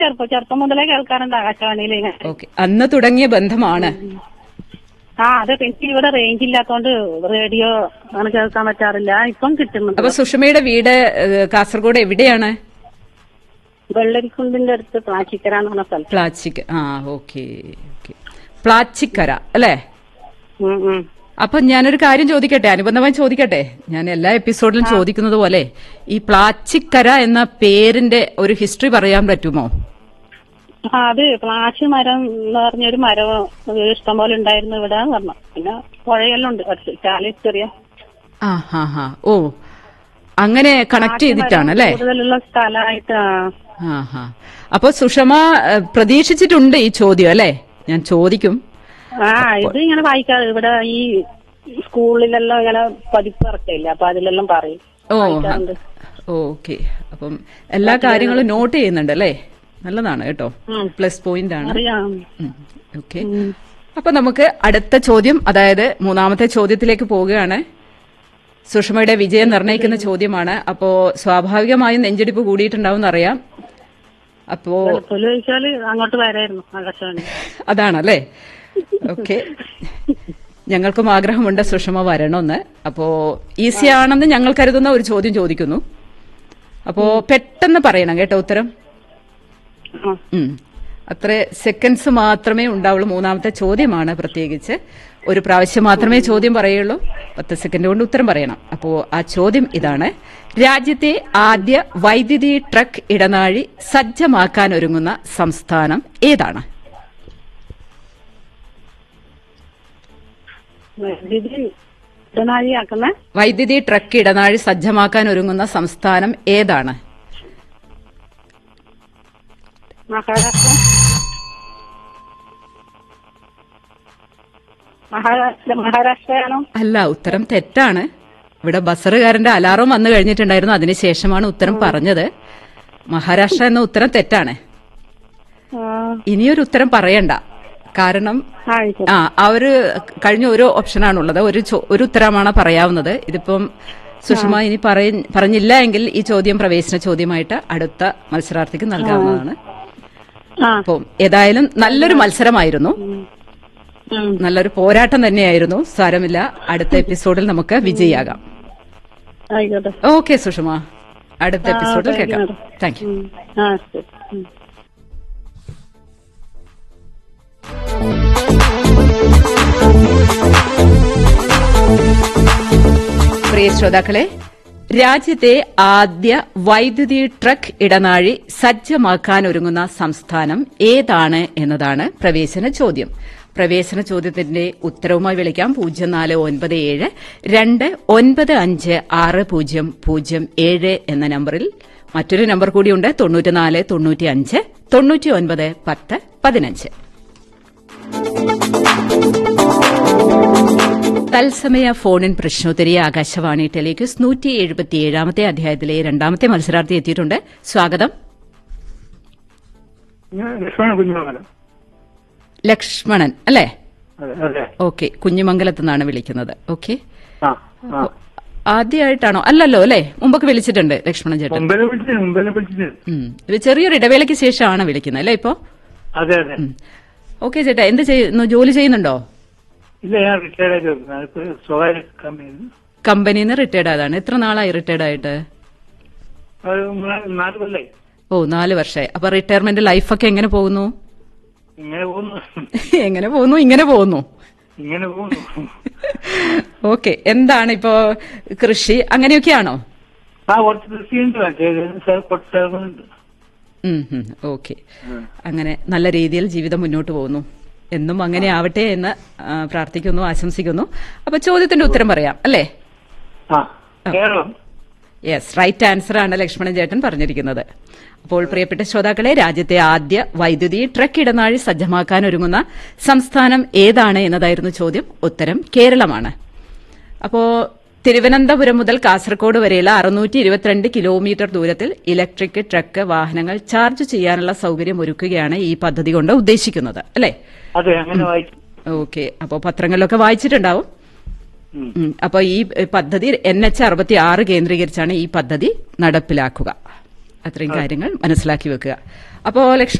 ചെറുപ്പം ചെറുപ്പം മുതലേ കേൾക്കാറുണ്ട് ആകാശവാണിയിൽ ഇങ്ങനെ ഓക്കെ അന്ന് തുടങ്ങിയ ബന്ധമാണ് ആ അത് എനിക്ക് ഇവിടെ റേഞ്ച് ഇല്ലാത്തോണ്ട് റേഡിയോ അങ്ങനെ കേൾക്കാൻ പറ്റാറില്ല ഇപ്പം കിട്ടുന്നുണ്ട് അപ്പൊ സുഷമയുടെ വീട് ഏഹ്, കാസർഗോഡ് എവിടെയാണ് വെള്ളരിക്കുണ്ടിന്റെ അടുത്ത് പ്ലാച്ചിക്കര എന്ന് പറഞ്ഞ സ്ഥലം പ്ലാച്ചിക്ക് ആ ഓക്കെ ഓക്കെ പ്ലാച്ചിക്കര അല്ലേ ഉം, ഉം. അപ്പൊ ഞാനൊരു കാര്യം ചോദിക്കട്ടെ അനുബന്ധമായി ചോദിക്കട്ടെ ഞാൻ എല്ലാ എപ്പിസോഡിലും ചോദിക്കുന്നത് പോലെ ഈ പ്ലാച്ചിക്കര എന്ന പേരിന്റെ ഒരു ഹിസ്റ്ററി പറയാൻ പറ്റുമോ ആ അത് പ്ലാച്ച് മരം എന്ന് പറഞ്ഞൊരു മരം ഇഷ്ടം പോലെ ഉണ്ടായിരുന്നു ഇവിടെ എന്ന് പറഞ്ഞു പിന്നെ പുഴയെല്ലാം ഉണ്ട് അടുത്ത് ചാലി ചെറിയ ആ ഹാ ഹാ ഓ അങ്ങനെ കണക്ട് ചെയ്തിട്ടാണ് അല്ലേ കൂടുതലുള്ള സ്ഥലമായിട്ട് ആ. ആ ഹാ അപ്പൊ സുഷമ ഏഹ്, പ്രതീക്ഷിച്ചിട്ടുണ്ട് ഈ ചോദ്യം അല്ലേ ഞാൻ ചോദിക്കും ആ ഇത് ഇങ്ങനെ വായിക്കാറ് ഇവിടെ ഈ സ്കൂളിലെല്ലാം ഇങ്ങനെ പതിപ്പ് ഇറക്കില്ല അപ്പൊ അതിലെല്ലാം പറയും ഓ വായിക്കാറുണ്ട്. ഓക്കെ അപ്പം എല്ലാ കാര്യങ്ങളും നോട്ട് ചെയ്യുന്നുണ്ട് അല്ലേ നല്ലതാണ് കേട്ടോ ഉം. പ്ലസ് പോയിന്റ് ആണ് അറിയാം ഓക്കെ അപ്പൊ നമുക്ക് അടുത്ത ചോദ്യം അതായത് മൂന്നാമത്തെ ചോദ്യത്തിലേക്ക് പോവുകയാണ് സുഷമയുടെ വിജയം നിർണ്ണയിക്കുന്ന ചോദ്യമാണ് അപ്പോ സ്വാഭാവികമായും നെഞ്ചിടിപ്പ് കൂടിയിട്ടുണ്ടാവും അറിയാം അപ്പോ വെളുത്തുള്ളി ചോദിച്ചാല് അങ്ങോട്ട് വരായിരുന്നു ആകാശവാണി അതാണല്ലേ ഓക്കെ ഞങ്ങൾക്കും ആഗ്രഹമുണ്ട് സുഷമ വരണമെന്ന് അപ്പോ ഈസി ആണെന്ന് ഞങ്ങൾ കരുതുന്ന ഒരു ചോദ്യം ചോദിക്കുന്നു അപ്പോ പെട്ടെന്ന് പറയണം കേട്ടോ ഉത്തരം ആ. ഉം. അത്ര സെക്കൻഡ്സ് മാത്രമേ ഉണ്ടാവുള്ളൂ മൂന്നാമത്തെ ചോദ്യമാണ് പ്രത്യേകിച്ച് ഒരു പ്രാവശ്യം മാത്രമേ ചോദ്യം പറയുള്ളൂ പത്ത് സെക്കൻഡ് കൊണ്ട് ഉത്തരം പറയണം അപ്പോ ആ ചോദ്യം ഇതാണ് രാജ്യത്തെ ആദ്യ വൈദ്യുതി ട്രക്ക് ഇടനാഴി സജ്ജമാക്കാൻ ഒരുങ്ങുന്ന സംസ്ഥാനം ഏതാണ് ഇത് ഇടനാഴിയാക്കുന്ന വൈദ്യുതി ട്രക്ക് ഇടനാഴി സജ്ജമാക്കാൻ ഒരുങ്ങുന്ന സംസ്ഥാനം ഏതാണ് മഹാരാഷ്ട്ര മഹാരാഷ്ട്ര മഹാരാഷ്ട്രയാണോ അല്ല ഉത്തരം തെറ്റാണ് ഇവിടെ ബസറുകാരന്റെ അലാറം വന്നു കഴിഞ്ഞിട്ടുണ്ടായിരുന്നു അതിനുശേഷമാണ് ഉത്തരം പറഞ്ഞത് മഹാരാഷ്ട്ര എന്ന ഉത്തരം തെറ്റാണ് ആ, ഇനിയൊരു ഉത്തരം പറയണ്ട കാരണം ആ, ആയിക്കോട്ടെ. ആ ആ ഒരു കഴിഞ്ഞ ഒരു ഓപ്ഷനാണുള്ളത് ഒരു ചോ- ഒരു ഉത്തരമാണ് പറയാവുന്നത് ഇതിപ്പം സുഷമ ഇനി പറയ- പറഞ്ഞില്ല എങ്കിൽ ഈ ചോദ്യം പ്രവേശന ചോദ്യമായിട്ട് അടുത്ത മത്സരാർത്ഥിക്ക് നൽകാവുന്നതാണ് ആ അപ്പം ഏതായാലും നല്ലൊരു മത്സരമായിരുന്നു ഉം. നല്ലൊരു പോരാട്ടം തന്നെയായിരുന്നു സാരമില്ല അടുത്ത എപ്പിസോഡിൽ നമുക്ക് വിജയിയാകാം ആയിക്കോട്ടെ ഓക്കെ സുഷമ അടുത്ത ആ, എപ്പിസോഡിൽ thank you, കേൾക്കാം madam. താങ്ക് യു ഉം. ആ ശരി ഉം. പ്രിയ ശ്രോതാക്കളെ രാജ്യത്തെ ആദ്യ വൈദ്യുതി ട്രക്ക് ഇടനാഴി സജ്ജമാക്കാൻ ഒരുങ്ങുന്ന സംസ്ഥാനം ഏതാണ് എന്നതാണ് പ്രവേശന ചോദ്യം പ്രവേശന ചോദ്യത്തിന്റെ ഉത്തരവുമായി വിളിക്കാം പൂജ്യം നാല് ഒൻപത് ഏഴ് രണ്ട് ഒൻപത് അഞ്ച് ആറ് പൂജ്യം പൂജ്യം ഏഴ് എന്ന നമ്പറിൽ മറ്റൊരു നമ്പർ കൂടിയുണ്ട് തൊണ്ണൂറ്റിനാല് തൊണ്ണൂറ്റി അഞ്ച് തൊണ്ണൂറ്റി ഒൻപത് പത്ത് പതിനഞ്ച് തത്സമയ ഫോണിൻ പ്രശ്നോത്തരി ആകാശവാണി ടെലിക്യൂസ് നൂറ്റി എഴുപത്തിയേഴാമത്തെ അധ്യായത്തിലെ രണ്ടാമത്തെ മത്സരാർത്ഥി എത്തിയിട്ടുണ്ട് സ്വാഗതം ഞാൻ ലക്ഷ്മണ കുഞ്ഞുമംഗലം ലക്ഷ്മണൻ അല്ലേ അതെ അതെ ഓക്കെ കുഞ്ഞിമംഗലത്ത് നിന്നാണ് വിളിക്കുന്നത് ഓക്കെ ആ ആ ആദ്യമായിട്ടാണോ അല്ലല്ലോ അല്ലേ മുമ്പൊക്കെ വിളിച്ചിട്ടുണ്ട് ലക്ഷ്മണൻ ചേട്ടൻ മുമ്പിലെ വിളിച്ചു മുമ്പിലെ വിളിച്ചിട്ട് ഉം. ഇത് ചെറിയൊരു ഇടവേളയ്ക്ക് ശേഷമാണ് വിളിക്കുന്നത് അല്ലേ ഇപ്പോ അതെ അതെ ഓക്കെ ചേട്ടാ എന്ത് ചെയ്യുന്നു ജോലി ചെയ്യുന്നുണ്ടോ ഇല്ല ഞാൻ റിട്ടയർഡ് ആയിട്ട് വരുന്നത് ഞാനിപ്പോ സ്വകാര്യ കമ്പനിയിൽ കമ്പനിയിൽ നിന്ന് റിട്ടയർഡ് ആയതാണ് എത്ര നാളായി റിട്ടയർഡ് ആയിട്ട് ഒരു മൂന്നാല് നാല് കൊല്ലായി ഓ നാല് വർഷമായി അപ്പൊ റിട്ടയർമെന്റ് ലൈഫൊക്കെ എങ്ങനെ പോകുന്നു ഇങ്ങനെ പോകുന്നു എങ്ങനെ പോകുന്നു ഇങ്ങനെ പോകുന്നു ഇങ്ങനെ പോകുന്നു ഓക്കെ എന്താണ് ഇപ്പോ കൃഷി അങ്ങനെയൊക്കെയാണോ ആ കുറച്ച് കൃഷിയുണ്ട് മറ്റേ സാർ കുറച്ച് ചേർന്നുണ്ട് ഓക്കെ അങ്ങനെ നല്ല രീതിയിൽ ജീവിതം മുന്നോട്ട് പോകുന്നു എന്നും അങ്ങനെ ആവട്ടെ എന്ന് ആ, പ്രാർത്ഥിക്കുന്നു ആശംസിക്കുന്നു അപ്പൊ ചോദ്യത്തിന്റെ ഉത്തരം പറയാം അല്ലേ ആ കേരളം യെസ് റൈറ്റ് ആൻസർ ആണ് ലക്ഷ്മണൻ ചേട്ടൻ പറഞ്ഞിരിക്കുന്നത് അപ്പോൾ പ്രിയപ്പെട്ട ശ്രോതാക്കളെ രാജ്യത്തെ ആദ്യ വൈദ്യുതി ട്രക്ക് ഇടനാഴി സജ്ജമാക്കാൻ ഒരുങ്ങുന്ന സംസ്ഥാനം ഏതാണ് എന്നതായിരുന്നു ചോദ്യം ഉത്തരം കേരളമാണ് അപ്പോ തിരുവനന്തപുരം മുതൽ കാസർഗോഡ് വരെയുള്ള അറുന്നൂറ്റി ഇരുപത്തിരണ്ട് കിലോമീറ്റർ ദൂരത്തിൽ ഇലക്ട്രിക് ട്രക്ക് വാഹനങ്ങൾ ചാർജ് ചെയ്യാനുള്ള സൗകര്യം ഒരുക്കുകയാണ് ഈ പദ്ധതി കൊണ്ട് ഉദ്ദേശിക്കുന്നത് അല്ലേ അതെ അങ്ങനെ വായിച്ചു ഓക്കെ അപ്പോൾ പത്രങ്ങളിലൊക്കെ വായിച്ചിട്ടുണ്ടാവും ഉം. ഉം. അപ്പൊ ഈ എ, പദ്ധതി എൻ എച്ച് അറുപത്തി ആറ് കേന്ദ്രീകരിച്ചാണ് ഈ പദ്ധതി നടപ്പിലാക്കുക അത്രയും കാര്യങ്ങൾ മനസ്സിലാക്കി വെക്കുക അപ്പോ ലക്ഷ്മി